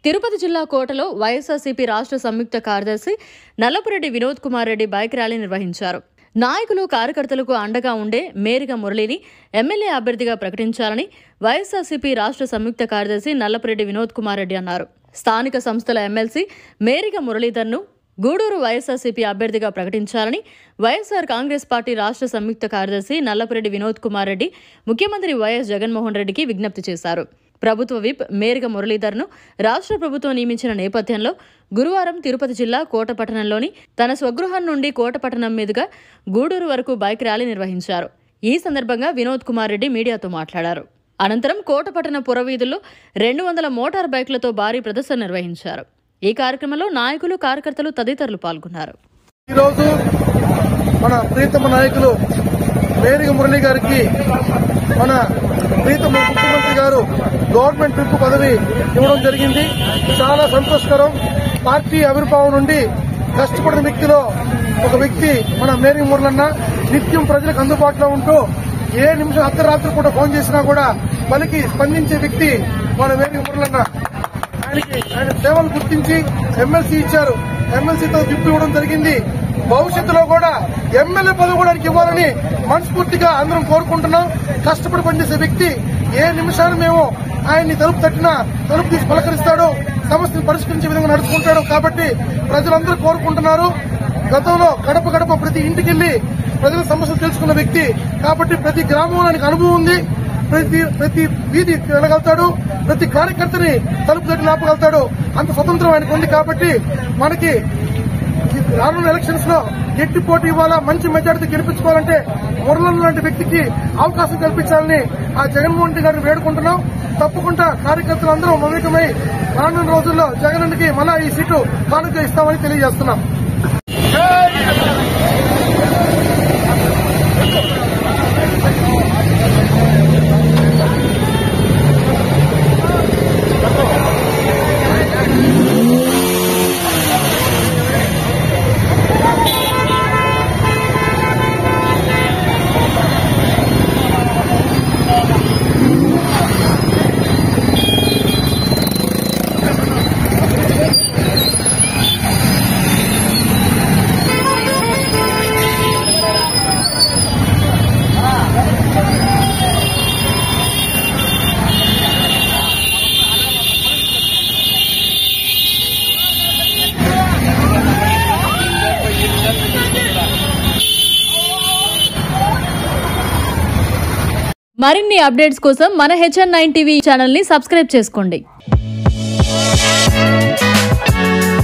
తిరుపతి జిల్లా కోటలో వైఎస్ఆర్సీపీ రాష్ట్ర సంయుక్త కార్యదర్శి నల్లపురెడ్డి వినోద్ కుమార్ రెడ్డి బైక్ ర్యాలీ నిర్వహించారు నాయకులు కార్యకర్తలకు అండగా ఉండే మేరిగ మురళిని ఎమ్మెల్యే అభ్యర్థిగా ప్రకటించాలని వైఎస్ఆర్సీపీ రాష్ట్ర సంయుక్త కార్యదర్శి నల్లపురెడ్డి వినోద్ కుమార్ రెడ్డి అన్నారు స్థానిక సంస్థల ఎమ్మెల్సీ మేరిగ మురళీధర్ను గూడూరు వైఎస్ఆర్సీపీ అభ్యర్థిగా ప్రకటించాలని వైఎస్ఆర్ కాంగ్రెస్ పార్టీ రాష్ట్ర సంయుక్త కార్యదర్శి నల్లపురెడ్డి వినోద్ కుమార్ రెడ్డి ముఖ్యమంత్రి వైఎస్ జగన్మోహన్ రెడ్డికి విజ్ఞప్తి చేశారు ప్రభుత్వ విప్ మేరిగ మురళీధర్ను రాష్ట్ర ప్రభుత్వం నియమించిన నేపథ్యంలో గురువారం తిరుపతి జిల్లా కోటపట్టణంలోని తన స్వగృహం నుండి కోటపట్టణం మీదుగా గూడూరు వరకు బైక్ ర్యాలీ నిర్వహించారు ఈ సందర్భంగా వినోద్ కుమార్ రెడ్డి మీడియాతో మాట్లాడారు అనంతరం కోటపట్టణ పురవీధుల్లో రెండు వందల మోటార్ బైక్లతో భారీ ప్రదర్శన నిర్వహించారు ఈ కార్యక్రమంలో నాయకులు కార్యకర్తలు తదితరులు పాల్గొన్నారు ఈరోజు మన ప్రీతమ నాయకులు మేరిగ మురళి గారికి మన ప్రీతమ ముఖ్యమంత్రి గారు గవర్నమెంట్ విప్ పదవి ఇవ్వడం జరిగింది చాలా సంతోషకరం పార్టీ ఆవిర్భావం నుండి కష్టపడిన వ్యక్తిలో ఒక వ్యక్తి మన మేరిగ మురళన్న నిత్యం ప్రజలకు అందుబాటులో ఉంటూ ఏ నిమిషం అర్ధరాత్రి పూట ఫోన్ చేసినా కూడా పలికి స్పందించే వ్యక్తి మన మేరిగ మురళన్న ఆయనకి ఆయన సేవలు గుర్తించి ఎమ్మెల్సీ ఇచ్చారు ఎమ్మెల్సీతో విప్ ఇవ్వడం జరిగింది భవిష్యత్తులో కూడా ఎమ్మెల్యే పదవి కూడా ఆయనకి ఇవ్వాలని మనస్ఫూర్తిగా అందరం కోరుకుంటున్నాం కష్టపడి పనిచేసే వ్యక్తి ఏ నిమిషాన్ని మేము ఆయన్ని తలుపు తట్టినా తలుపు తీసి పలకరిస్తాడు సమస్యను పరిష్కరించే విధంగా నడుచుకుంటాడు కాబట్టి ప్రజలందరూ కోరుకుంటున్నారు గతంలో గడప గడప ప్రతి ఇంటికి వెళ్లి ప్రజల సమస్యలు తెలుసుకున్న వ్యక్తి కాబట్టి ప్రతి గ్రామంలో ఆయనకు అనుభవం ఉంది ప్రతి ప్రతి వీధి వెళ్ళగలుగుతాడు ప్రతి కార్యకర్తని తలుపు తట్టి నాపగలుగుతాడు అంత స్వతంత్రం ఆయనకు ఉంది కాబట్టి మనకి ఈ రానున్న ఎలక్షన్స్ లో గట్టి పోటీ ఇవ్వాలా మంచి మెజార్టీ గెలిపించుకోవాలంటే మురళన్ లాంటి వ్యక్తికి అవకాశం కల్పించాలని ఆ జగన్మోహన్ రెడ్డి గారిని వేడుకుంటున్నాం తప్పకుండా కార్యకర్తలందరూ మమేకమై రానున్న రోజుల్లో జగన్ రెడ్డికి మళ్ళా ఈ సీటు కానుక ఇస్తామని తెలియజేస్తున్నాం మరిన్ని అప్డేట్స్ కోసం మన హెచ్ఎన్ నైన్ టీవీ ఛానల్ని సబ్స్క్రైబ్ చేసుకోండి